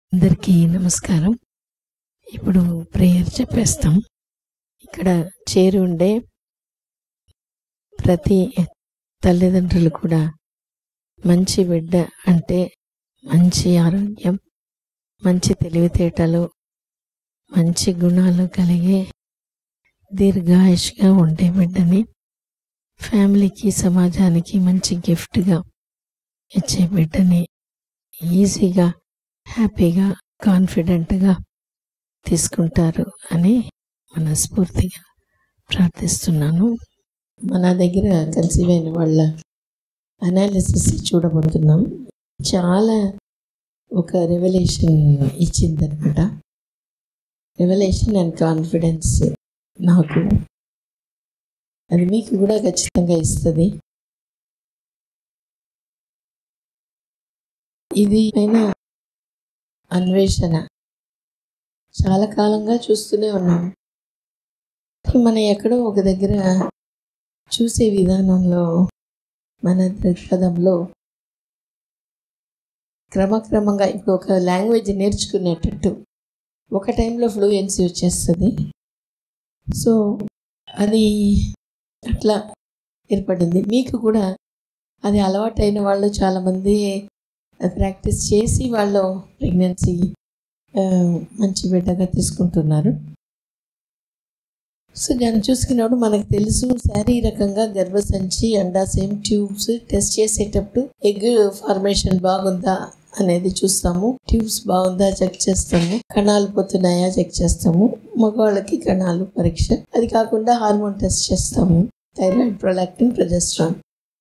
అందరికీ నమస్కారం ఇప్పుడు ప్రేయర్ చెప్పేస్తాం ఇక్కడ చేరి ఉండే ప్రతి తల్లిదండ్రులు కూడా మంచి బిడ్డ అంటే మంచి ఆరోగ్యం మంచి తెలివితేటలు మంచి గుణాలు కలిగే దీర్ఘాయుష్గా ఉండే బిడ్డని ఫ్యామిలీకి సమాజానికి మంచి గిఫ్ట్గా ఇచ్చే బిడ్డని ఈజీగా హ్యాపీగా కాన్ఫిడెంట్గా తీసుకుంటారు అని మనస్ఫూర్తిగా ప్రార్థిస్తున్నాను మన దగ్గర కన్సీవ్ అయిన వాళ్ళ అనాలిసిస్ చూడబోతున్నాం చాలా ఒక రెవల్యూషన్ ఇచ్చిందనమాట రెవల్యూషన్ అండ్ కాన్ఫిడెన్స్ నాకు అది మీకు కూడా ఖచ్చితంగా ఇస్తుంది ఇది అయినా అన్వేషణ చాలా కాలంగా చూస్తూనే ఉన్నాం మనం ఎక్కడో ఒక దగ్గర చూసే విధానంలో మన దృక్పథంలో క్రమక్రమంగా ఇప్పుడు ఒక లాంగ్వేజ్ నేర్చుకునేటట్టు ఒక టైంలో ఫ్లూయెన్సీ వచ్చేస్తుంది సో అది అట్లా ఏర్పడింది మీకు కూడా అది అలవాటైన వాళ్ళు చాలామంది ప్రాక్టీస్ చేసి వాళ్ళు ప్రెగ్నెన్సీ మంచి బిడ్డగా తీసుకుంటున్నారు సో దాన్ని చూసుకున్నప్పుడు మనకు తెలుసు శారీరకంగా గర్భసంచి అండాశయం ట్యూబ్స్ టెస్ట్ చేసేటప్పుడు ఎగ్ ఫార్మేషన్ బాగుందా అనేది చూస్తాము ట్యూబ్స్ బాగుందా చెక్ చేస్తాము కణాలు పోతున్నాయా చెక్ చేస్తాము మగవాళ్ళకి కణాలు పరీక్ష అది కాకుండా హార్మోన్ టెస్ట్ చేస్తాము థైరాయిడ్ ప్రొలాక్టిన్ ప్రొజెస్ట్రాన్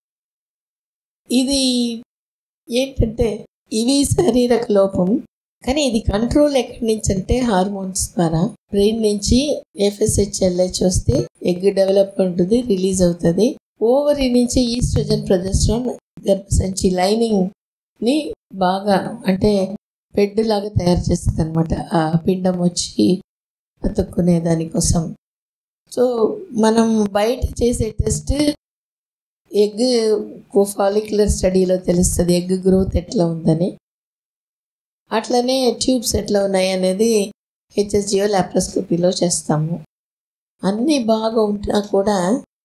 ఇది ఏంటంటే ఇవి శారీరక లోపం కానీ ఇది కంట్రోల్ ఎక్కడి నుంచి అంటే హార్మోన్స్ ద్వారా బ్రెయిన్ నుంచి ఎఫ్ఎస్హెచ్ఎల్హెచ్ వస్తే ఎగ్ డెవలప్ ఉంటుంది రిలీజ్ అవుతుంది ఓవరీ నుంచి ఈస్ట్రోజన్ ప్రొజెస్ట్రాన్ గర్భసంచి లైనింగ్ ని బాగా అంటే బెడ్ లాగా తయారు చేస్తుంది అనమాట ఆ పిండం వచ్చి అతుక్కునే దానికోసం సో మనం బయట చేసే టెస్ట్ ఎగ్ ఫాలిక్యులర్ స్టడీలో తెలుస్తుంది ఎగ్ గ్రోత్ ఎట్లా ఉందని అట్లనే ట్యూబ్స్ ఎట్లా ఉన్నాయి అనేది హెచ్ఎస్జిఓ ల్యాప్రోస్కోపీలో చేస్తాము అన్నీ బాగా ఉంటున్నా కూడా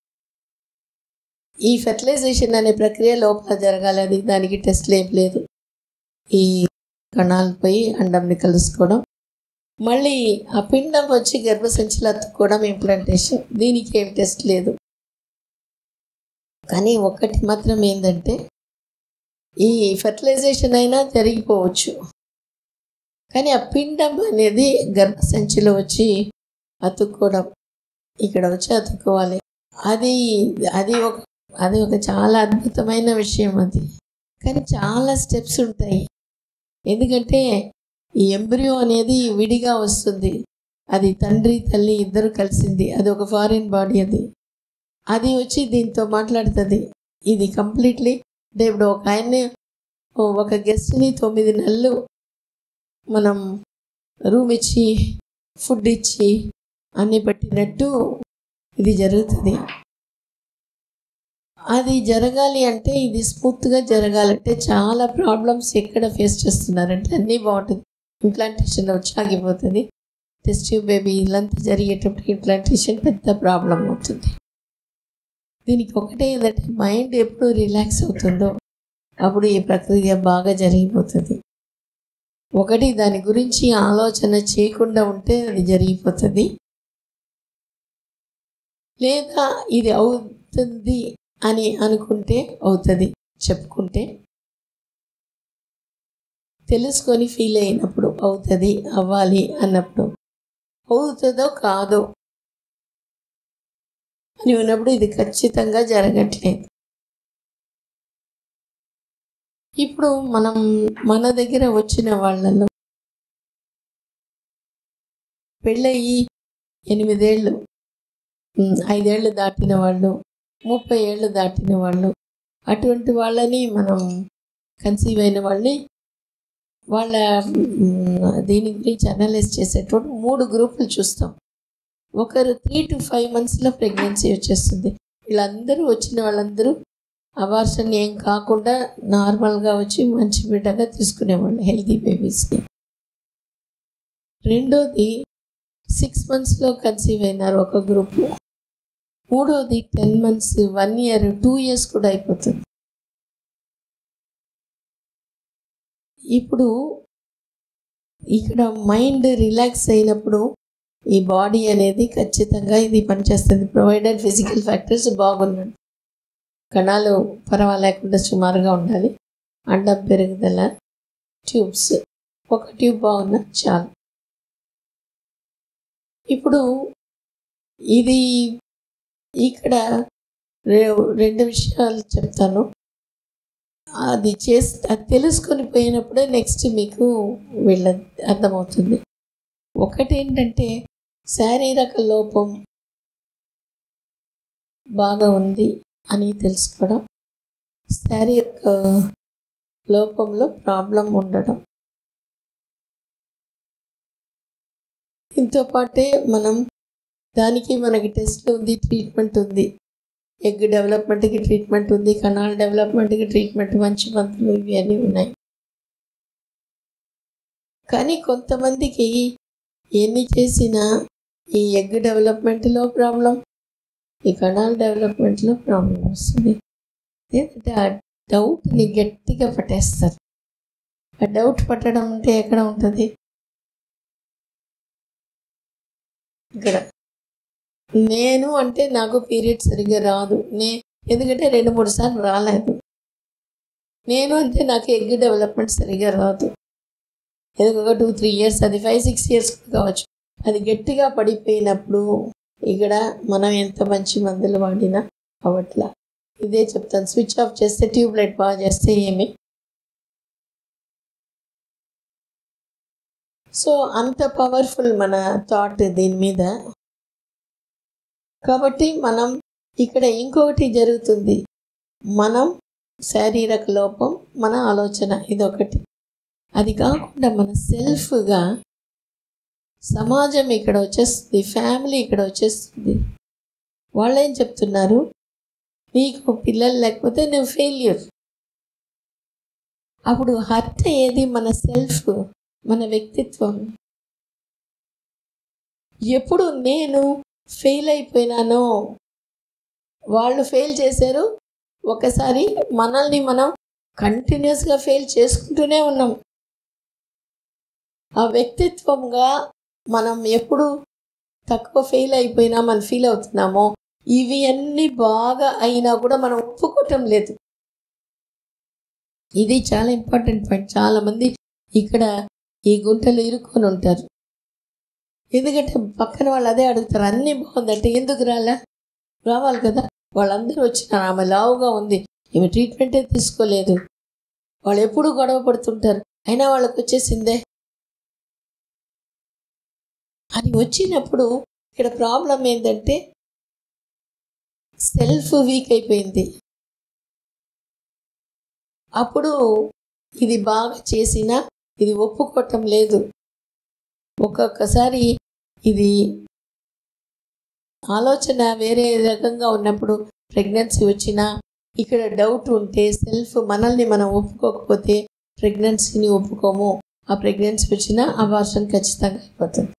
ఈ ఫెర్టిలైజేషన్ అనే ప్రక్రియ లోపల జరగాలి అది దానికి టెస్ట్లు ఏం లేదు ఈ కణాలపై అండంని కలుసుకోవడం మళ్ళీ ఆ పిండం వచ్చి గర్భసంచిలో అతుక్కోవడం ఇంప్లాంటేషన్ దీనికి ఏం టెస్ట్ లేదు కానీ ఒకటి మాత్రం ఏంటంటే ఈ ఫెర్టిలైజేషన్ అయినా జరిగిపోవచ్చు కానీ ఆ పిండం అనేది గర్భసంచిలో వచ్చి అతుక్కోవడం ఇక్కడ వచ్చి అతుక్కోవాలి అది అది ఒక అది ఒక చాలా అద్భుతమైన విషయం అది కానీ చాలా స్టెప్స్ ఉంటాయి ఎందుకంటే ఈ ఎంబ్రియో అనేది విడిగా వస్తుంది అది తండ్రి తల్లి ఇద్దరు కలిసింది అది ఒక ఫారిన్ బాడీ అది అది వచ్చి దీంతో మాట్లాడుతుంది ఇది కంప్లీట్లీ అంటే ఇప్పుడు ఒక ఆయన్ని ఒక గెస్ట్ని తొమ్మిది నెలలు మనం రూమ్ ఇచ్చి ఫుడ్ ఇచ్చి అన్ని పెట్టినట్టు ఇది జరుగుతుంది అది జరగాలి అంటే ఇది స్మూత్గా జరగాలంటే చాలా ప్రాబ్లమ్స్ ఎక్కడ ఫేస్ చేస్తున్నారంటే అన్నీ బాగుంటుంది ఇంప్లాంటేషన్ వచ్చి ఆగిపోతుంది టెస్ట్ బేబీ ఇల్లంతా జరిగేటప్పుడు ఇంప్లాంటేషన్ పెద్ద ప్రాబ్లం అవుతుంది దీనికి ఒకటే ఏంటంటే మైండ్ ఎప్పుడు రిలాక్స్ అవుతుందో అప్పుడు ఈ ప్రక్రియ బాగా జరిగిపోతుంది ఒకటి దాని గురించి ఆలోచన చేయకుండా ఉంటే అది జరిగిపోతుంది లేదా ఇది అవుతుంది అని అనుకుంటే అవుతుంది చెప్పుకుంటే తెలుసుకొని ఫీల్ అయినప్పుడు అవుతుంది అవ్వాలి అన్నప్పుడు అవుతుందో కాదో అని ఉన్నప్పుడు ఇది ఖచ్చితంగా జరగట్లేదు ఇప్పుడు మనం మన దగ్గర వచ్చిన వాళ్ళలో పెళ్ళయి ఎనిమిదేళ్ళు ఐదేళ్ళు దాటిన వాళ్ళు ముప్పై ఏళ్ళు దాటిన వాళ్ళు అటువంటి వాళ్ళని మనం కన్సీవ్ అయిన వాళ్ళని వాళ్ళ దీని గురించి అనలైజ్ చేసేటప్పుడు మూడు గ్రూపులు చూస్తాం ఒకరు త్రీ టు ఫైవ్ మంత్స్లో ప్రెగ్నెన్సీ వచ్చేస్తుంది వీళ్ళందరూ వచ్చిన వాళ్ళందరూ అబార్షన్ ఏం కాకుండా నార్మల్గా వచ్చి మంచి బిడ్డగా తీసుకునేవాళ్ళు హెల్తీ బేబీస్ని రెండోది సిక్స్ మంత్స్లో కన్సీవ్ అయినారు ఒక గ్రూపు మూడోది ten months one year two years కూడా అయిపోతుంది ఇప్పుడు ఇక్కడ మైండ్ రిలాక్స్ అయినప్పుడు ఈ బాడీ అనేది ఖచ్చితంగా ఇది పనిచేస్తుంది ప్రొవైడెడ్ ఫిజికల్ ఫ్యాక్టర్స్ బాగున్నాడు కణాలు పర్వాలేకుండా సుమారుగా ఉండాలి అండం పెరుగుదల ట్యూబ్స్ ఒక ట్యూబ్ బాగున్నా చాలు ఇప్పుడు ఇది ఇక్కడ రె- రెండు విషయాలు చెప్తాను అది చేసి అది తెలుసుకొని పోయినప్పుడే నెక్స్ట్ మీకు వీళ్ళ అర్థమవుతుంది ఒకటి ఏంటంటే శారీరక లోపం బాగా ఉంది అని తెలుసుకోవడం శారీరక లోపంలో ప్రాబ్లం ఉండడం దీంతో పాటే మనం దానికి మనకి టెస్ట్ ఉంది ట్రీట్మెంట్ ఉంది ఎగ్ డెవలప్మెంట్కి ట్రీట్మెంట్ ఉంది కణాల డెవలప్మెంట్కి ట్రీట్మెంట్ మంచి మందులు ఇవి అన్నీ ఉన్నాయి కానీ కొంతమందికి ఎన్ని చేసినా ఈ ఎగ్ డెవలప్మెంట్లో ప్రాబ్లం ఈ కణాల డెవలప్మెంట్లో ప్రాబ్లం వస్తుంది ఏంటంటే ఆ డౌట్ని గట్టిగా పట్టేస్తారు ఆ డౌట్ పట్టడం అంటే ఎక్కడ ఉంటుంది ఇక్కడ నేను అంటే నాకు పీరియడ్ సరిగ్గా రాదు నే ఎందుకంటే రెండు మూడు సార్లు రాలేదు నేను అంటే నాకు ఎగ్ డెవలప్మెంట్ సరిగ్గా రాదు ఎందుకు ఒక టూ త్రీ ఇయర్స్ అది ఫైవ్ సిక్స్ ఇయర్స్ కావచ్చు అది గట్టిగా పడిపోయినప్పుడు ఇక్కడ మనం ఎంత మంచి మందులు వాడినా అవట్లా ఇదే చెప్తాను స్విచ్ ఆఫ్ చేస్తే ట్యూబ్ లైట్ బాగా చేస్తే ఏమి సో అంత పవర్ఫుల్ మన థాట్ దీని మీద కాబట్టి మనం ఇక్కడ ఇంకొకటి జరుగుతుంది మనం శారీరక లోపం మన ఆలోచన ఇదొకటి అది కాకుండా మన సెల్ఫ్గా సమాజం ఇక్కడ వచ్చేస్తుంది ఫ్యామిలీ ఇక్కడ వచ్చేస్తుంది వాళ్ళు ఏం చెప్తున్నారు నీకు పిల్లలు లేకపోతే నువ్వు ఫెయిల్యూర్ అప్పుడు హర్ట్ ఏది మన సెల్ఫ్ మన వ్యక్తిత్వం ఎప్పుడు నేను ఫెయిల్ అయిపోయినానో వాళ్ళు ఫెయిల్ చేశారు ఒకసారి మనల్ని మనం కంటిన్యూస్గా ఫెయిల్ చేసుకుంటూనే ఉన్నాం ఆ వ్యక్తిత్వంగా మనం ఎప్పుడు తక్కువ ఫెయిల్ అయిపోయినా మనం ఫీల్ అవుతున్నామో ఇవి అన్నీ బాగా అయినా కూడా మనం ఒప్పుకోవటం లేదు ఇది చాలా ఇంపార్టెంట్ పాయింట్ చాలా మంది ఇక్కడ ఈ గుంటలు ఇరుక్కొని ఉంటారు ఎందుకంటే పక్కన వాళ్ళు అదే అడుగుతారు అన్నీ బాగుందంటే ఎందుకు రాలా రావాలి కదా వాళ్ళందరూ వచ్చినారు ఆమె లావుగా ఉంది ఈమె ట్రీట్మెంటే తీసుకోలేదు వాళ్ళు ఎప్పుడు గొడవ పడుతుంటారు అయినా వాళ్ళకి వచ్చేసిందే అని వచ్చినప్పుడు ఇక్కడ ప్రాబ్లం ఏంటంటే సెల్ఫ్ వీక్ అయిపోయింది అప్పుడు ఇది బాగా చేసినా ఇది ఒప్పుకోవటం లేదు ఒక్కొక్కసారి ఇది ఆలోచన వేరే రకంగా ఉన్నప్పుడు ప్రెగ్నెన్సీ వచ్చినా ఇక్కడ డౌట్ ఉంటే సెల్ఫ్ మనల్ని మనం ఒప్పుకోకపోతే ప్రెగ్నెన్సీని ఒప్పుకోము ఆ ప్రెగ్నెన్సీ వచ్చినా అబార్షన్ ఖచ్చితంగా అయిపోతుంది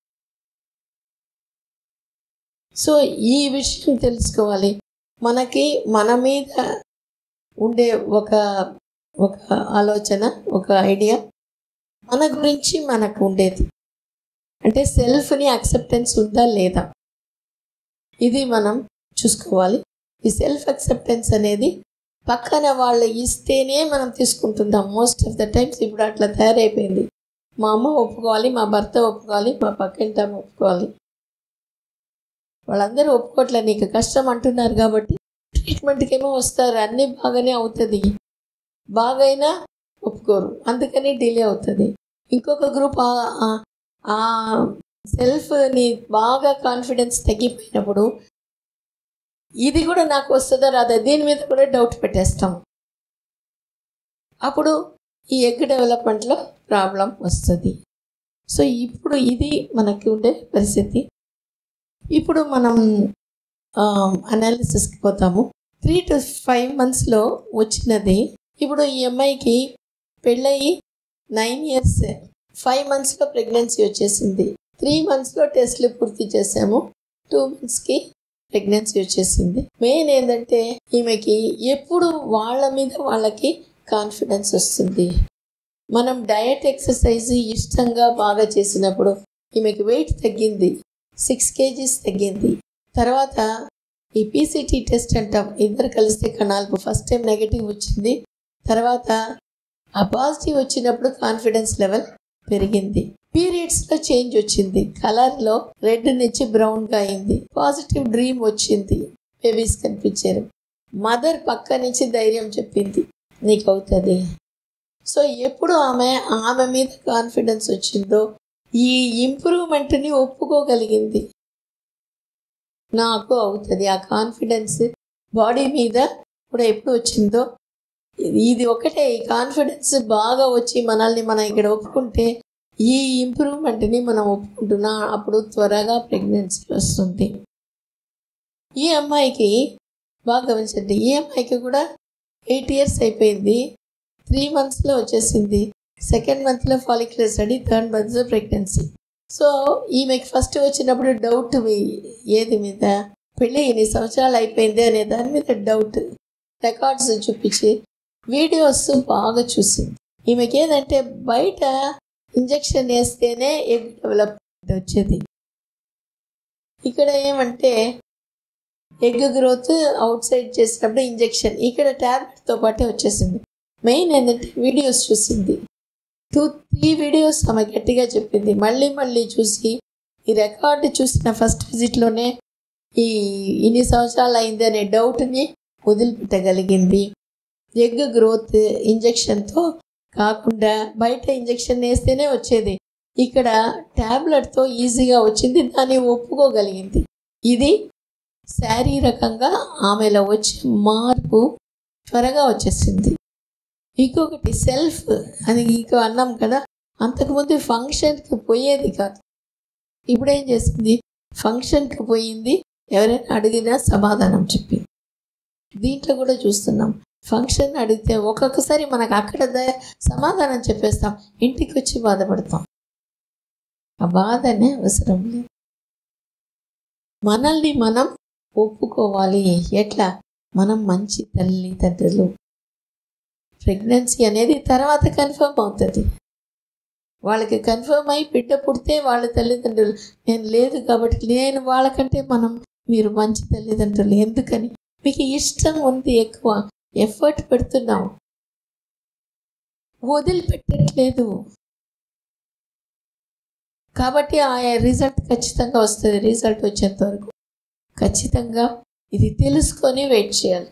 సో ఈ విషయం తెలుసుకోవాలి మనకి మన మీద ఉండే ఒక ఒక ఆలోచన ఒక ఐడియా మన గురించి మనకు ఉండేది అంటే సెల్ఫ్ని అక్సెప్టెన్స్ ఉందా లేదా ఇది మనం చూసుకోవాలి ఈ సెల్ఫ్ అక్సెప్టెన్స్ అనేది పక్కన వాళ్ళు ఇస్తేనే మనం తీసుకుంటున్నాం మోస్ట్ ఆఫ్ ద టైమ్స్ ఇప్పుడు అట్లా తయారైపోయింది మా అమ్మ ఒప్పుకోవాలి మా భర్త ఒప్పుకోవాలి మా పక్కింటి ఆమె ఒప్పుకోవాలి వాళ్ళందరూ ఒప్పుకోవట్లే నీకు కష్టం అంటున్నారు కాబట్టి ట్రీట్మెంట్కి ఏమో వస్తారు అన్నీ బాగానే అవుతుంది బాగైనా ఒప్పుకోరు అందుకని డిలే అవుతుంది ఇంకొక గ్రూప్ ఆ సెల్ఫ్ని బాగా కాన్ఫిడెన్స్ తగ్గిపోయినప్పుడు ఇది కూడా నాకు వస్తుందా రాదా దీని మీద కూడా డౌట్ పెట్టేస్తాం అప్పుడు ఈ ఎగ్ డెవలప్మెంట్లో ప్రాబ్లం వస్తుంది సో ఇప్పుడు ఇది మనకి ఉండే పరిస్థితి ఇప్పుడు మనం అనాలిసిస్కి పోతాము త్రీ టు ఫైవ్ మంత్స్లో వచ్చినది ఇప్పుడు ఈ అమ్మాయికి పెళ్ళయి నైన్ ఇయర్స్ ఫైవ్ మంత్స్లో ప్రెగ్నెన్సీ వచ్చేసింది త్రీ మంత్స్లో టెస్ట్లు పూర్తి చేసాము టూ మంత్స్కి ప్రెగ్నెన్సీ వచ్చేసింది మెయిన్ ఏంటంటే ఈమెకి ఎప్పుడు వాళ్ళ మీద వాళ్ళకి కాన్ఫిడెన్స్ వస్తుంది మనం డయట్ ఎక్సర్సైజ్ ఇష్టంగా బాగా చేసినప్పుడు ఈమెకి వెయిట్ తగ్గింది సిక్స్ కేజీస్ తగ్గింది తర్వాత ఈ పీసీటీ టెస్ట్ అంటాం ఇద్దరు కలిస్తే కణాలకు ఫస్ట్ టైం నెగటివ్ వచ్చింది తర్వాత ఆ పాజిటివ్ వచ్చినప్పుడు కాన్ఫిడెన్స్ లెవెల్ పెరిగింది పీరియడ్స్లో చేంజ్ వచ్చింది కలర్లో రెడ్ నుంచి బ్రౌన్గా అయింది పాజిటివ్ డ్రీమ్ వచ్చింది బేబీస్ కనిపించారు మదర్ పక్క నుంచి ధైర్యం చెప్పింది నీకు అవుతుంది సో ఎప్పుడు ఆమె ఆమె మీద కాన్ఫిడెన్స్ వచ్చిందో ఈ ఇంప్రూవ్మెంట్ని ఒప్పుకోగలిగింది నాకు అవుతుంది ఆ కాన్ఫిడెన్స్ బాడీ మీద కూడా ఎప్పుడు వచ్చిందో ఇది ఒకటే ఈ కాన్ఫిడెన్స్ బాగా వచ్చి మనల్ని మనం ఇక్కడ ఒప్పుకుంటే ఈ ఇంప్రూవ్మెంట్ని మనం ఒప్పుకుంటున్నా అప్పుడు త్వరగా ప్రెగ్నెన్సీ వస్తుంది ఈ అమ్మాయికి బాగా గమనించండి ఈ అమ్మాయికి కూడా ఎయిట్ ఇయర్స్ అయిపోయింది త్రీ మంత్స్లో వచ్చేసింది సెకండ్ మంత్లో ఫాలిక్యులర్ స్టడీ థర్డ్ మంత్లో ప్రెగ్నెన్సీ సో ఈమెకి ఫస్ట్ వచ్చినప్పుడు డౌట్ ఏది మీద పెళ్ళి ఎన్ని సంవత్సరాలు అయిపోయింది అనే దాని మీద డౌట్ రికార్డ్స్ చూపించి వీడియోస్ బాగా చూసింది ఈమెకి ఏంటంటే బయట ఇంజెక్షన్ వేస్తేనే ఎగ్ డెవలప్మెంట్ వచ్చేది ఇక్కడ ఏమంటే ఎగ్ గ్రోత్ అవుట్ సైడ్ చేసినప్పుడు ఇంజెక్షన్ ఇక్కడ ట్యాబ్లెట్తో పాటే వచ్చేసింది మెయిన్ ఏంటంటే వీడియోస్ చూసింది టూ త్రీ వీడియోస్ ఆమె గట్టిగా చెప్పింది మళ్ళీ మళ్ళీ చూసి ఈ రికార్డు చూసిన ఫస్ట్ విజిట్లోనే ఈ ఇన్ని సంవత్సరాలు అయింది అనే డౌట్ని వదిలిపెట్టగలిగింది ఎగ్ గ్రోత్ ఇంజెక్షన్తో కాకుండా బయట ఇంజెక్షన్ వేస్తేనే వచ్చేది ఇక్కడ ట్యాబ్లెట్తో ఈజీగా వచ్చింది దాన్ని ఒప్పుకోగలిగింది ఇది శారీరకంగా ఆమెలో వచ్చే మార్పు త్వరగా వచ్చేసింది ఇంకొకటి సెల్ఫ్ అని ఇంకో అన్నాం కదా అంతకుముందు ఫంక్షన్కి పోయేది కాదు ఇప్పుడు ఏం చేసింది ఫంక్షన్కి పోయింది ఎవరైనా అడిగినా సమాధానం చెప్పింది దీంట్లో కూడా చూస్తున్నాం ఫంక్షన్ అడిగితే ఒక్కొక్కసారి మనకు అక్కడ ద- సమాధానం చెప్పేస్తాం ఇంటికి వచ్చి బాధపడతాం ఆ బాధనే అవసరం లేదు మనల్ని మనం ఒప్పుకోవాలి ఎట్లా మనం మంచి తల్లి తండ్రులు ప్రెగ్నెన్సీ అనేది తర్వాత కన్ఫర్మ్ అవుతుంది వాళ్ళకి కన్ఫర్మ్ అయి బిడ్డ పుడితే వాళ్ళ తల్లిదండ్రులు నేను లేదు కాబట్టి నేను వాళ్ళకంటే మనం మీరు మంచి తల్లిదండ్రులు ఎందుకని మీకు ఇష్టం ఉంది ఎక్కువ ఎఫర్ట్ పెడుతున్నాం వదిలిపెట్టట్లేదు కాబట్టి ఆ రిజల్ట్ ఖచ్చితంగా వస్తుంది రిజల్ట్ వచ్చేంత వరకు ఖచ్చితంగా ఇది తెలుసుకొని వెయిట్ చేయాలి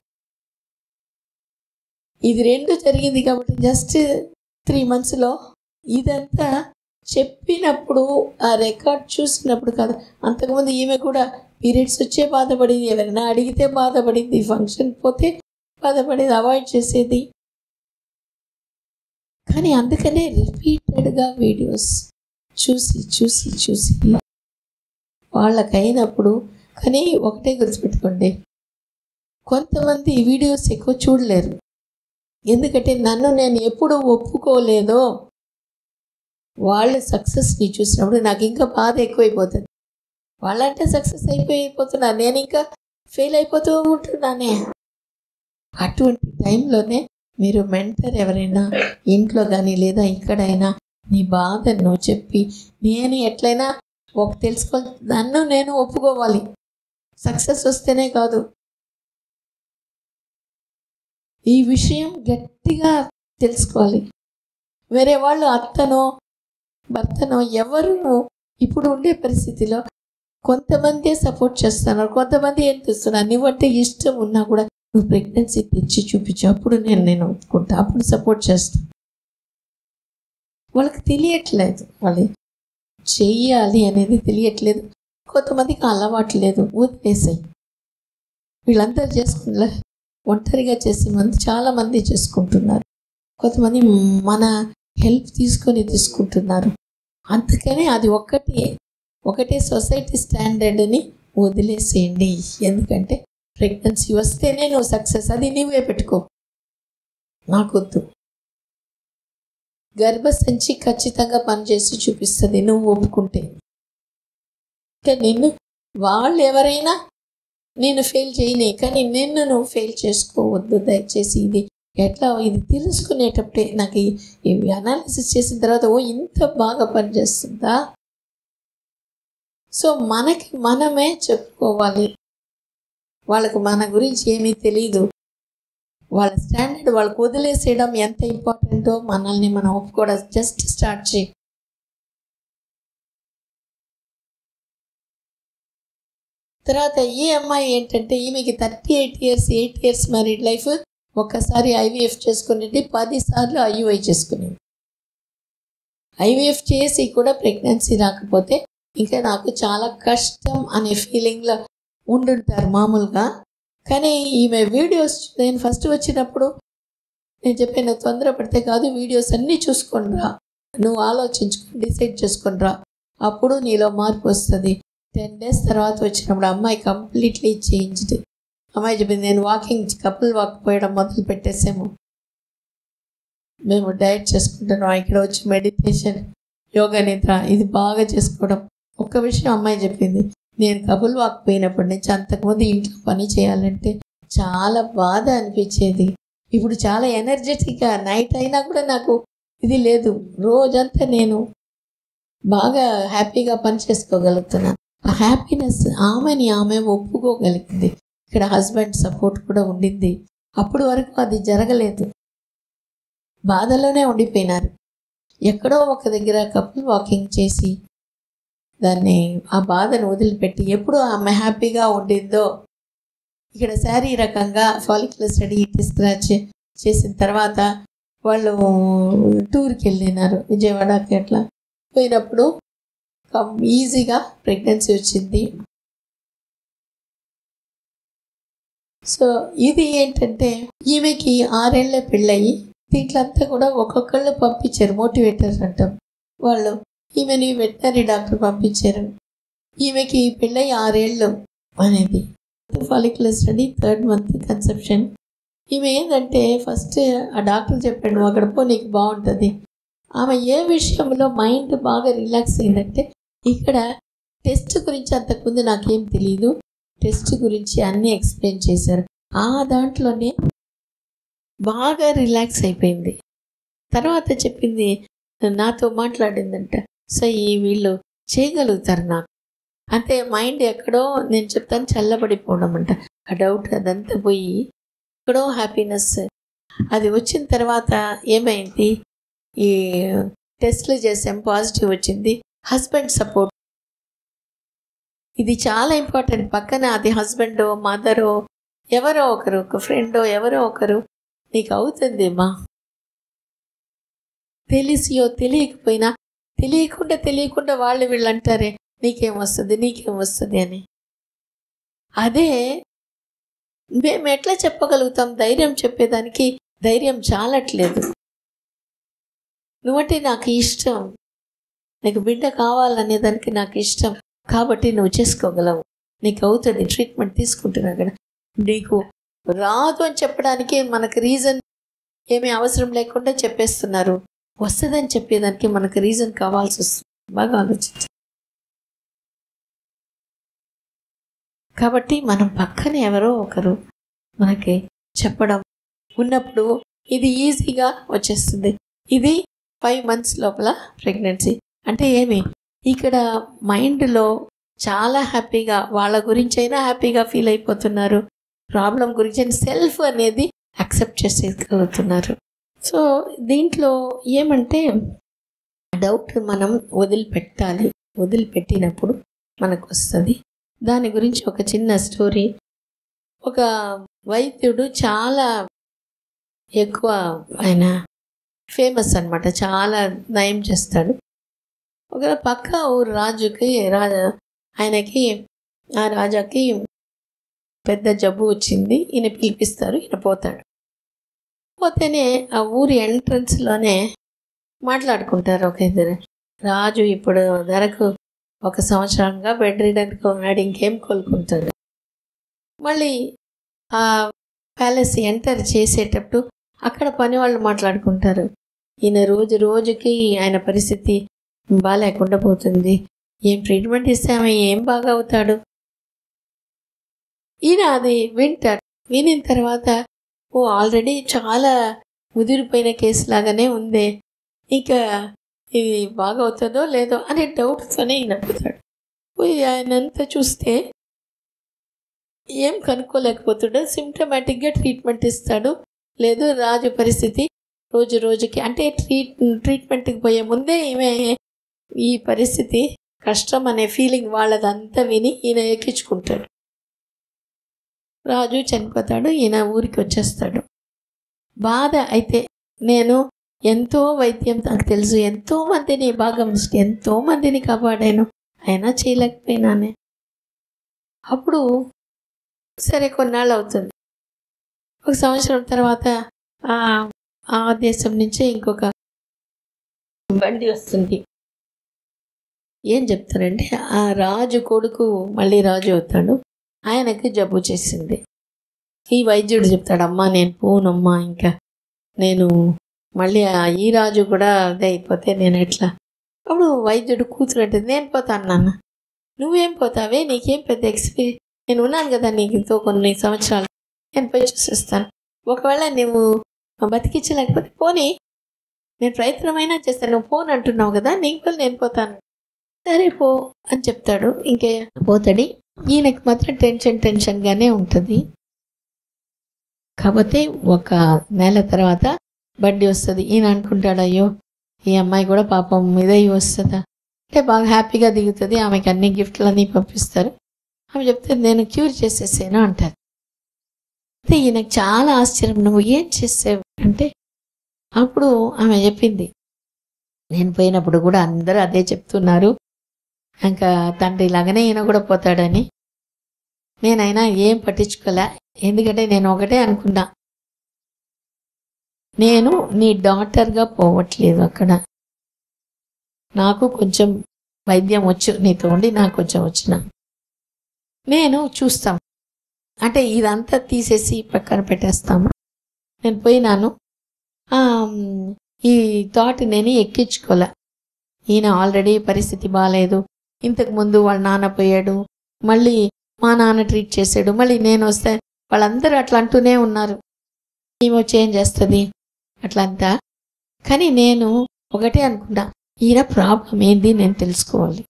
ఇది రెండు జరిగింది కాబట్టి జస్ట్ త్రీ మంత్స్లో ఇదంతా చెప్పినప్పుడు ఆ రికార్డ్ చూసినప్పుడు కాదు అంతకుముందు ఈమె కూడా పీరియడ్స్ వచ్చే బాధపడింది ఎవరైనా అడిగితే బాధపడింది ఫంక్షన్ పోతే బాధపడేది అవాయిడ్ చేసేది కానీ అందుకనే రిపీటెడ్గా వీడియోస్ చూసి చూసి చూసి వాళ్ళకైనప్పుడు కానీ ఒకటే గుర్తుపెట్టుకోండి కొంతమంది ఈ వీడియోస్ ఎక్కువ చూడలేరు ఎందుకంటే నన్ను నేను ఎప్పుడు ఒప్పుకోలేదో వాళ్ళ సక్సెస్ని చూసినప్పుడు నాకు ఇంకా బాధ ఎక్కువైపోతుంది వాళ్ళంటే సక్సెస్ అయిపోయిపోతున్నారు నేను ఇంకా ఫెయిల్ అయిపోతూ ఉంటున్నానే అటువంటి టైంలోనే మీరు మెంటర్ ఎవరైనా ఇంట్లో కానీ లేదా ఇక్కడైనా నీ బాధను చెప్పి నేను ఎట్లయినా ఒక తెలుసుకో నన్ను నేను ఒప్పుకోవాలి సక్సెస్ వస్తేనే కాదు ఈ విషయం గట్టిగా తెలుసుకోవాలి వేరే వాళ్ళు అత్తనో భర్తనో ఎవరు ఇప్పుడు ఉండే పరిస్థితిలో కొంతమందే సపోర్ట్ చేస్తున్నారు కొంతమంది ఏం తెస్తున్నారు నువ్వంటే ఇష్టం ఉన్నా కూడా నువ్వు ప్రెగ్నెన్సీ తెచ్చి చూపించు అప్పుడు నేను నేను ఒప్పుకుంటా అప్పుడు సపోర్ట్ చేస్తాను వాళ్ళకి తెలియట్లేదు వాళ్ళు చెయ్యాలి అనేది తెలియట్లేదు కొంతమందికి అలవాటు లేదు వదిలేసాయి వీళ్ళందరూ చేసుకున్న ఒంటరిగా చేసే మంది చాలా మంది చేసుకుంటున్నారు కొంతమంది మన హెల్ప్ తీసుకొని తీసుకుంటున్నారు అందుకని అది ఒక్కటే ఒకటే సొసైటీ స్టాండర్డ్ని వదిలేసేయండి ఎందుకంటే ప్రెగ్నెన్సీ వస్తేనే నువ్వు సక్సెస్ అది నువ్వే పెట్టుకో నాకొద్దు గర్భసంచి ఖచ్చితంగా పనిచేసి చూపిస్తుంది నువ్వు ఒప్పుకుంటే ఇంకా నిన్ను వాళ్ళు ఎవరైనా నేను ఫెయిల్ చేయని కానీ నిన్ను నువ్వు ఫెయిల్ చేసుకోవద్దు దయచేసి ఇది ఎట్లా ఇది తెలుసుకునేటప్పుడే నాకు ఈ- ఇవి అనాలిసిస్ చేసిన తర్వాత ఓ ఇంత బాగా పనిచేస్తుందా సో మనకి మనమే చెప్పుకోవాలి వాళ్ళకు మన గురించి ఏమీ తెలియదు వాళ్ళ స్టాండర్డ్ వాళ్ళకు వదిలేసేయడం ఎంత ఇంపార్టెంటో మనల్ని మనం ఒప్పుకోవడం జస్ట్ స్టార్ట్ చేయి తర్వాత ఈ అమ్మాయి ఏంటంటే ఈమెకి thirty eight years eight years married life ఒక్కసారి ఐవీఎఫ్ చేసుకునేది పదిసార్లు ఐయుఐ చేసుకునేది ఐవీఎఫ్ చేసి కూడా ప్రెగ్నెన్సీ రాకపోతే ఇంకా నాకు చాలా కష్టం అనే ఫీలింగ్లో ఉండుంటారు మామూలుగా కానీ ఈమె వీడియోస్ నేను ఫస్ట్ వచ్చినప్పుడు నేను చెప్పాను తొందరపడితే కాదు వీడియోస్ అన్నీ చూసుకొని రా నువ్వు ఆలోచించుకొని డిసైడ్ చేసుకొని రా అప్పుడు నీలో మార్పు వస్తుంది టెన్ డేస్ తర్వాత వచ్చినప్పుడు అమ్మాయి కంప్లీట్లీ చేంజ్డ్ అమ్మాయి చెప్పింది నేను వాకింగ్ కపుల్ వాక్ పోయడం మొదలు పెట్టేసాము మేము డైట్ చేసుకుంటున్నాం ఇక్కడ వచ్చి మెడిటేషన్ యోగా నిద్ర ఇది బాగా చేసుకోవడం ఒక్క విషయం అమ్మాయి చెప్పింది నేను కపుల్ వాక్ పోయినప్పటి నుంచి అంతకుముందు ఇంట్లో పని చేయాలంటే చాలా బాధ అనిపించేది ఇప్పుడు చాలా ఎనర్జెటిక్గా నైట్ అయినా కూడా నాకు ఇది లేదు రోజంతా నేను బాగా హ్యాపీగా పని చేసుకోగలుగుతున్నాను ఆ హ్యాపీనెస్ ఆమెని ఆమె ఒప్పుకోగలిగింది ఇక్కడ హస్బెండ్ సపోర్ట్ కూడా ఉండింది అప్పుడు వరకు అది జరగలేదు బాధలోనే ఉండిపోయినారు ఎక్కడో ఒక దగ్గర కపుల్ వాకింగ్ చేసి దాన్ని ఆ బాధను వదిలిపెట్టి ఎప్పుడు ఆమె హ్యాపీగా ఉండిందో ఇక్కడ శారీరకంగా ఫాలిక్యులర్ స్టడీ తీసుకురాచి చేసిన తర్వాత వాళ్ళు టూర్కి వెళ్ళినారు విజయవాడకి అట్లా పోయినప్పుడు కం- ఈజీగా ప్రెగ్నెన్సీ వచ్చింది సో ఇది ఏంటంటే ఈమెకి ఆరేళ్ల పెళ్ళయి దీంట్లో అంతా కూడా ఒక్కొక్కళ్ళు పంపించారు మోటివేటర్స్ అంటాం వాళ్ళు ఈమెని వెటనరీ డాక్టర్ పంపించారు ఈమెకి పెళ్ళయి ఆరేళ్ళు అనేది follicular study third month conception ఈమె ఏంటంటే ఫస్ట్ ఆ డాక్టర్ చెప్పాడు "నువ్వు అక్కడ పో నీకు బాగుంటుంది ఆమె ఏ విషయంలో మైండ్ బాగా రిలాక్స్ అయిందంటే ఇక్కడ టెస్ట్ గురించి అంతకుముందు నాకేం తెలియదు టెస్ట్ గురించి అన్నీ ఎక్స్ప్లెయిన్ చేశారు ఆ దాంట్లోనే బాగా రిలాక్స్ అయిపోయింది తర్వాత చెప్పింది నాతో మాట్లాడిందంట సో ఈ వీళ్ళు చేయగలుగుతారు నాకు అంటే మైండ్ ఎక్కడో నేను చెప్తాను చల్లబడిపోవడం అంట ఆ డౌట్ అదంతా పోయి ఎక్కడో హ్యాపీనెస్ అది వచ్చిన తర్వాత ఏమైంది ఈ టెస్ట్లు చేసాం పాజిటివ్ వచ్చింది హస్బెండ్ సపోర్ట్ ఇది చాలా ఇంపార్టెంట్ పక్కన అది హస్బెండో మదరో ఎవరో ఒకరు ఒక ఫ్రెండో ఎవరో ఒకరు నీకు అవుతుంది మా తెలిసియో తెలియకపోయినా తెలియకుండా తెలియకుండా వాళ్ళు వీళ్ళు అంటారే నీకేం వస్తుంది నీకేం వస్తుంది అని అదే మేము ఎట్లా చెప్పగలుగుతాం ధైర్యం చెప్పేదానికి ధైర్యం చాలట్లేదు నువ్వంటే నాకు ఇష్టం నీకు బిడ్డ కావాలనే దానికి నాకు ఇష్టం కాబట్టి నువ్వు చేసుకోగలవు నీకు అవుతుంది ట్రీట్మెంట్ తీసుకుంటున్నా కదా నీకు రాదు అని చెప్పడానికి మనకు రీజన్ ఏమీ అవసరం లేకుండా చెప్పేస్తున్నారు వస్తుందని చెప్పేదానికి మనకు రీజన్ కావాల్సి వస్తుంది బాగా ఆలోచించు కాబట్టి మనం పక్కన ఎవరో ఒకరు మనకి చెప్పడం ఉన్నప్పుడు ఇది ఈజీగా వచ్చేస్తుంది ఇది ఫైవ్ మంత్స్ లోపల ప్రెగ్నెన్సీ అంటే ఏమి ఇక్కడ మైండ్లో చాలా హ్యాపీగా వాళ్ళ గురించి అయినా హ్యాపీగా ఫీల్ అయిపోతున్నారు ప్రాబ్లం గురించి సెల్ఫ్ అనేది యాక్సెప్ట్ చేసేయగలుగుతున్నారు సో దీంట్లో ఏమంటే డౌట్ మనం వదిలిపెట్టాలి వదిలిపెట్టినప్పుడు మనకు వస్తుంది దాని గురించి ఒక చిన్న స్టోరీ ఒక వైద్యుడు చాలా ఎక్కువ ఆయన ఫేమస్ అన్నమాట చాలా నయం చేస్తాడు ఒక పక్క ఊరు రాజుకి రాజా ఆయనకి ఆ రాజాకి పెద్ద జబ్బు వచ్చింది ఈయన పిలిపిస్తారు ఈయన పోతాడు పోతేనే ఆ ఊరి ఎంట్రన్స్లోనే మాట్లాడుకుంటారు ఒక ఇద్దరు రాజు ఇప్పుడు ధరకు ఒక సంవత్సరంగా బెడ్ రీడర్కి ఉన్నాడు ఇంకేం కోలుకుంటాడు మళ్ళీ ఆ ప్యాలెస్ ఎంటర్ చేసేటప్పుడు అక్కడ పని వాళ్ళు మాట్లాడుకుంటారు ఈయన రోజు రోజుకి ఆయన పరిస్థితి బాగాలేకుండా పోతుంది ఏం ట్రీట్మెంట్ ఇస్తే ఆమె ఏం బాగా అవుతాడు ఈయన అది వింటాడు వినిన తర్వాత ఓ ఆల్రెడీ చాలా ముదిరిపోయిన కేసు లాగానే ఉంది ఇంకా ఇది బాగా అవుతుందో లేదో అనే డౌట్తోనే ఈయన పోతాడు పోయి ఆయనంతా చూస్తే ఏం కనుక్కోలేకపోతాడు సిమ్టమాటిక్గా ట్రీట్మెంట్ ఇస్తాడు లేదు రాజు పరిస్థితి రోజు రోజుకి అంటే ట్రీట్ ట్రీట్మెంట్కి పోయే ముందే ఈమె ఈ పరిస్థితి కష్టం అనే ఫీలింగ్ వాళ్ళదంతా విని ఈయన ఎక్కించుకుంటాడు రాజు చనిపోతాడు ఈయన ఊరికి వచ్చేస్తాడు బాధ అయితే నేను ఎంతో వైద్యం నాకు తెలుసు ఎంతో మందిని బాగా ఉంచి ఎంతో మందిని కాపాడాను అయినా చేయలేకపోయినానే అప్పుడు సరే కొన్నాళ్ళు అవుతుంది ఒక సంవత్సరం తర్వాత ఆ ఆ దేశం నుంచే ఇంకొక బండి వస్తుంది ఏం చెప్తారంటే ఆ రాజు కొడుకు మళ్ళీ రాజు అవుతాడు ఆయనకి జబ్బు చేసింది ఈ వైద్యుడు చెప్తాడు అమ్మా నేను పోనమ్మా ఇంకా నేను మళ్ళీ ఆ ఈ రాజు కూడా అదే అయిపోతే నేను ఎట్లా అప్పుడు వైద్యుడు కూతురు అంటే నేను పోతాను నాన్న నువ్వేం పోతావే నీకేం పెద్ద ఎక్స్పీరియన్స్ నేను ఉన్నాను కదా నీకు ఇంతో కొన్ని సంవత్సరాలు నేను పోయి చూసేస్తాను ఒకవేళ నువ్వు బతికించలేకపోతే పోనీ నేను ప్రయత్నమైనా చేస్తాను నువ్వు పోను అంటున్నావు కదా నీకు నేను పోతాను సరే పో అని చెప్తాడు ఇంకే పోతాడు ఈయనకి మాత్రం టెన్షన్ టెన్షన్గానే ఉంటుంది కాకపోతే ఒక నెల తర్వాత బండి వస్తుంది ఈయన అనుకుంటాడు అయ్యో ఈ అమ్మాయి కూడా పాపం ఇదై వస్తుందా అంటే బాగా హ్యాపీగా దిగుతుంది ఆమెకి అన్ని గిఫ్ట్లు అన్నీ పంపిస్తారు ఆమె చెప్తే నేను క్యూర్ చేసేసాను అంటారు అయితే ఈయనకు చాలా ఆశ్చర్యం నువ్వు ఏం చేసావు అంటే అప్పుడు ఆమె చెప్పింది నేను పోయినప్పుడు కూడా అందరూ అదే చెప్తున్నారు ఇంకా తండ్రి లాగానే ఈయన కూడా పోతాడని నేనైనా ఏం పట్టించుకోలే ఎందుకంటే నేను ఒకటే అనుకున్నా నేను నీ డాక్టర్గా పోవట్లేదు అక్కడ నాకు కొంచెం వైద్యం వచ్చు నీతో ఉండి నాకు కొంచెం వచ్చిన నేను చూస్తాం అంటే ఇదంతా తీసేసి పక్కన పెట్టేస్తాము నేను పోయినాను ఆ, ఈ థాట్ నేను ఎక్కించుకోలే ఈయన ఆల్రెడీ పరిస్థితి బాగాలేదు ఇంతకు ముందు వాళ్ళ నాన్న పోయాడు మళ్ళీ మా నాన్న ట్రీట్ చేశాడు మళ్ళీ నేను వస్తే వాళ్ళందరూ అట్లా అంటూనే ఉన్నారు ఈమె వచ్చి ఏం చేస్తుంది అట్లంతా కానీ నేను ఒకటే అనుకున్నా ఈయన ప్రాబ్లం ఏంది నేను తెలుసుకోవాలి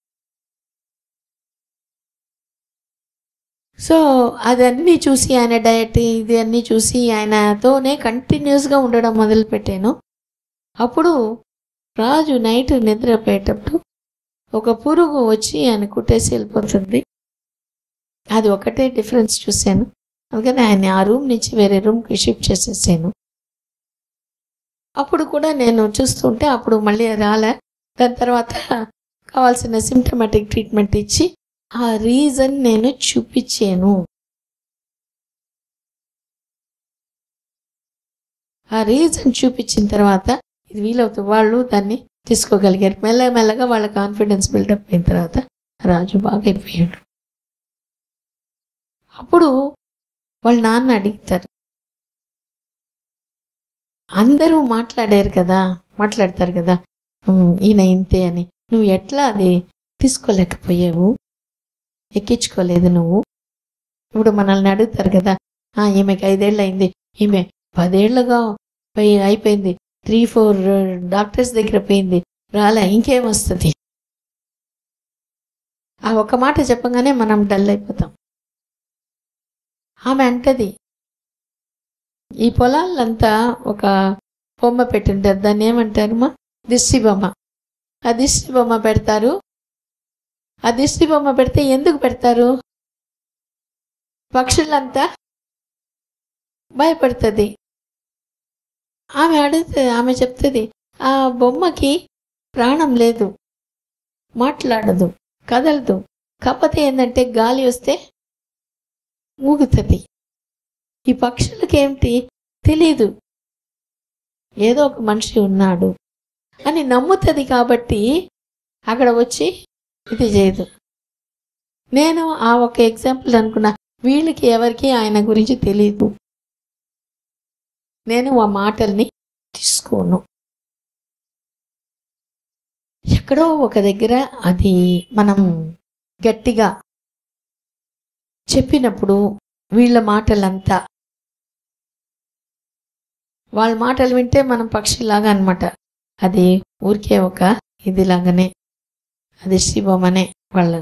సో అదన్నీ చూసి ఆయన డయట్ ఇది అన్నీ చూసి ఆయనతోనే కంటిన్యూస్గా ఉండడం మొదలుపెట్టాను అప్పుడు రాజు నైట్ నిద్రపోయేటప్పుడు ఒక పురుగు వచ్చి ఆయన కుట్టేసి వెళ్ళిపోతుంది అది ఒకటే డిఫరెన్స్ చూశాను అందుకని ఆయన ఆ రూమ్ నుంచి వేరే రూమ్కి షిఫ్ట్ చేసేసాను అప్పుడు కూడా నేను చూస్తుంటే అప్పుడు మళ్ళీ రాలే దాని తర్వాత కావాల్సిన సిమ్టమాటిక్ ట్రీట్మెంట్ ఇచ్చి ఆ రీజన్ నేను చూపించాను ఆ రీజన్ చూపించిన తర్వాత ఇది వీలవుతుంది వాళ్ళు దాన్ని తీసుకోగలిగారు మెల్లమెల్లగా వాళ్ళ కాన్ఫిడెన్స్ బిల్డప్ అయిన తర్వాత రాజు బాగా అయిపోయాడు అప్పుడు వాళ్ళ నాన్న అడుగుతారు అందరూ మాట్లాడారు కదా మాట్లాడతారు కదా "ఉమ్, ఈయన ఇంతే అని నువ్వు ఎట్లా అది తీసుకోలేకపోయావు ఎక్కించుకోలేదు నువ్వు ఇప్పుడు మనల్ని అడుగుతారు కదా "ఆ, ఈమెకి ఐదేళ్ళు అయింది ఈమె పదేళ్లుగా పోయి అయిపోయింది త్రీ ఫోర్ డాక్టర్స్ దగ్గర పోయింది రాలే ఇంకేం వస్తుంది ఆ ఒక్క మాట చెప్పగానే మనం డల్ అయిపోతాం ఆమె అంటది ఈ పొలాలంతా ఒక బొమ్మ పెట్టింటారు దాన్ని ఏమంటారమ్మా దిష్టి బొమ్మ ఆ దిష్టి బొమ్మ పెడతారు ఆ దిష్టి బొమ్మ పెడితే ఎందుకు పెడతారు పక్షులంతా భయపడుతుంది ఆమె అడుగుతుంది ఆమె చెప్తుంది ఆ బొమ్మకి ప్రాణం లేదు మాట్లాడదు కదలదు కాకపోతే ఏంటంటే గాలి వస్తే ఊగుతుంది ఈ పక్షులకి ఏమిటి తెలీదు ఏదో ఒక మనిషి ఉన్నాడు అని నమ్ముతుంది కాబట్టి అక్కడ వచ్చి ఇది చేయదు నేను ఆ ఒక ఎగ్జాంపుల్ అనుకున్నా వీళ్ళకి ఎవరికి ఆయన గురించి తెలియదు నేను ఆ మాటల్ని తీసుకోను ఎక్కడో ఒక దగ్గర అది మనం గట్టిగా చెప్పినప్పుడు వీళ్ళ మాటలంతా వాళ్ళ మాటలు వింటే మనం పక్షిలాగా అన్నమాట అది ఊరికే ఒక ఇదిలాగానే అది శివమనే వాళ్ళు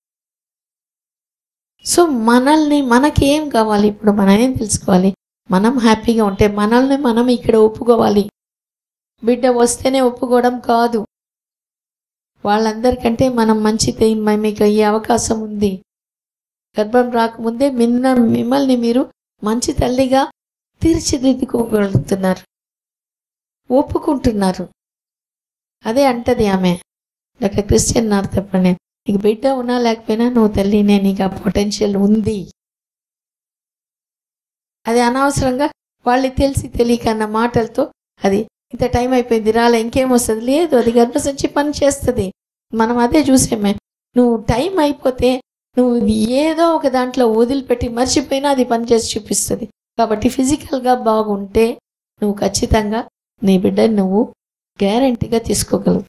సో మనల్ని మనకి ఏం కావాలి ఇప్పుడు మనం ఏం తెలుసుకోవాలి మనం హ్యాపీగా ఉంటే మనల్ని మనం ఇక్కడ ఒప్పుకోవాలి బిడ్డ వస్తేనే ఒప్పుకోవడం కాదు వాళ్ళందరికంటే మనం మంచిది మీకు ఈ అవకాశం ఉంది గర్భం రాకముందే మిన్న మిమ్మల్ని మీరు మంచి తల్లిగా తీర్చిదిద్దుకోగలుగుతున్నారు ఒప్పుకుంటున్నారు అదే అంటది ఆమె డాక్టర్ క్రిస్టియన్ నార్ చెప్పండి నీకు బిడ్డ ఉన్నా లేకపోయినా నువ్వు తల్లినే నీకు ఆ పొటెన్షియల్ ఉంది అది అనవసరంగా వాళ్ళు తెలిసి తెలియక అన్న మాటలతో అది ఇంత టైం అయిపోయింది రాలే ఇంకేం వస్తుంది లేదు అది గర్భసంచి పని చేస్తుంది మనం అదే చూసామే నువ్వు టైం అయిపోతే నువ్వు ఏదో ఒక దాంట్లో వదిలిపెట్టి మర్చిపోయినా అది పనిచేసి చూపిస్తుంది కాబట్టి ఫిజికల్గా బాగుంటే నువ్వు ఖచ్చితంగా నీ బిడ్డని నువ్వు గ్యారంటీగా తీసుకోగలవు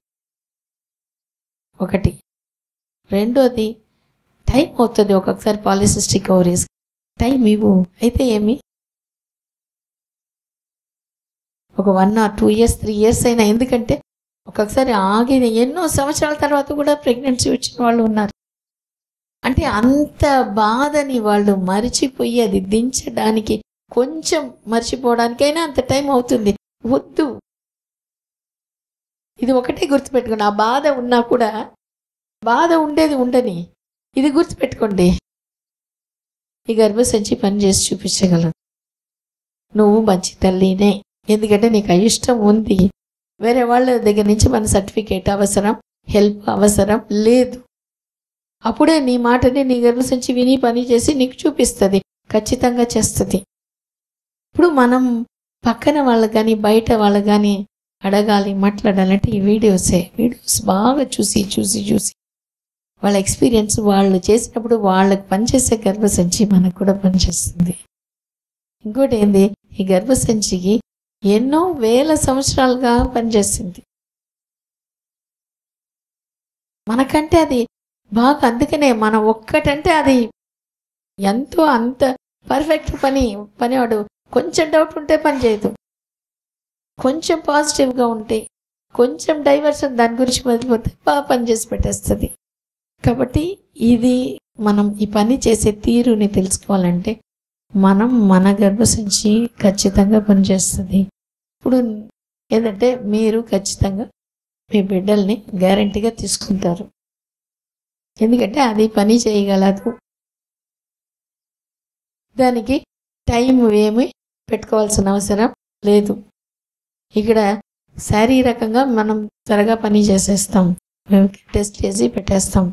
ఒకటి రెండోది టైం అవుతుంది ఒక్కొక్కసారి పాలిసిస్టిక్ ఓవరీస్ టైం ఇవ్వు అయితే ఏమి ఒక one or two years three years అయినా ఎందుకంటే ఒక్కొక్కసారి ఆగి ఎన్నో సంవత్సరాల తర్వాత కూడా ప్రెగ్నెన్సీ వచ్చిన వాళ్ళు ఉన్నారు అంటే అంత బాధని వాళ్ళు మరిచిపోయి అది దించడానికి కొంచెం మర్చిపోవడానికైనా అంత టైం అవుతుంది వద్దు ఇది ఒకటే గుర్తుపెట్టుకోండి ఆ బాధ ఉన్నా కూడా బాధ ఉండేది ఉండని ఇది గుర్తుపెట్టుకోండి ఈ గర్భసంచి పని చేసి చూపించగలదు నువ్వు మంచి తల్లినే ఎందుకంటే నీకు అయిష్టం ఉంది వేరే వాళ్ళ దగ్గర నుంచి మన సర్టిఫికేట్ అవసరం హెల్ప్ అవసరం లేదు అప్పుడే నీ మాటని నీ గర్భసంచి విని పని చేసి నీకు చూపిస్తుంది ఖచ్చితంగా చేస్తుంది ఇప్పుడు మనం పక్కన వాళ్ళకి కానీ బయట వాళ్ళకి కానీ అడగాలి మాట్లాడాలంటే ఈ వీడియోసే వీడియోస్ బాగా చూసి చూసి చూసి వాళ్ళ ఎక్స్పీరియన్స్ వాళ్ళు చేసినప్పుడు వాళ్ళకి పనిచేసే గర్భసంచి మనకు కూడా పనిచేస్తుంది ఇంకోటి ఏంది ఈ గర్భసంచికి ఎన్నో వేల సంవత్సరాలుగా పనిచేస్తుంది మనకంటే అది బాగా అందుకనే మనం ఒక్కటంటే అది ఎంతో అంత పర్ఫెక్ట్ పని పనివాడు కొంచెం డౌట్ ఉంటే పని చేయదు కొంచెం పాజిటివ్గా ఉంటే కొంచెం డైవర్షన్ దాని గురించి మొదలుపోతే బాగా పనిచేసి పెట్టేస్తుంది కాబట్టి ఇది మనం ఈ పని చేసే తీరుని తెలుసుకోవాలంటే మనం మన గర్భసంచి ఖచ్చితంగా పనిచేస్తుంది ఇప్పుడు ఏంటంటే మీరు ఖచ్చితంగా మీ బిడ్డల్ని గ్యారంటీగా తీసుకుంటారు ఎందుకంటే అది పని చేయగలదు దానికి టైం ఏమి పెట్టుకోవాల్సిన అవసరం లేదు ఇక్కడ శారీరకంగా మనం త్వరగా పని చేసేస్తాం టెస్ట్ చేసి పెట్టేస్తాం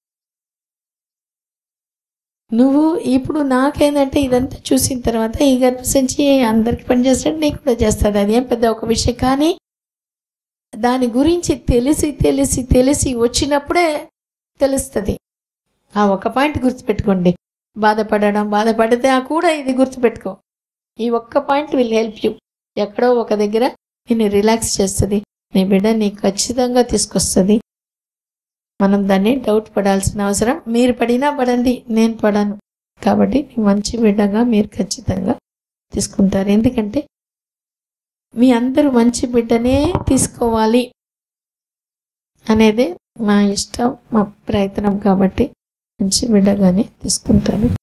నువ్వు ఇప్పుడు నాకేందంటే ఇదంతా చూసిన తర్వాత ఈ గర్భసంచి అందరికి పనిచేస్తాడు నీకు కూడా చేస్తుంది అది ఏం పెద్ద ఒక విషయం కానీ దాని గురించి తెలిసి తెలిసి తెలిసి వచ్చినప్పుడే తెలుస్తుంది ఆ ఒక పాయింట్ గుర్తుపెట్టుకోండి బాధపడడం బాధపడితే ఆ కూడా ఇది గుర్తుపెట్టుకో ఈ ఒక్క పాయింట్ విల్ హెల్ప్ యూ ఎక్కడో ఒక దగ్గర నిన్ను రిలాక్స్ చేస్తుంది నీ బిడ్డ నీకు ఖచ్చితంగా తీసుకొస్తుంది మనం దాన్ని డౌట్ పడాల్సిన అవసరం మీరు పడినా పడండి నేను పడను కాబట్టి మంచి బిడ్డగా మీరు ఖచ్చితంగా తీసుకుంటారు ఎందుకంటే మీ అందరూ మంచి బిడ్డనే తీసుకోవాలి అనేది మా ఇష్టం మా ప్రయత్నం కాబట్టి మంచి బిడ్డగానే తీసుకుంటాను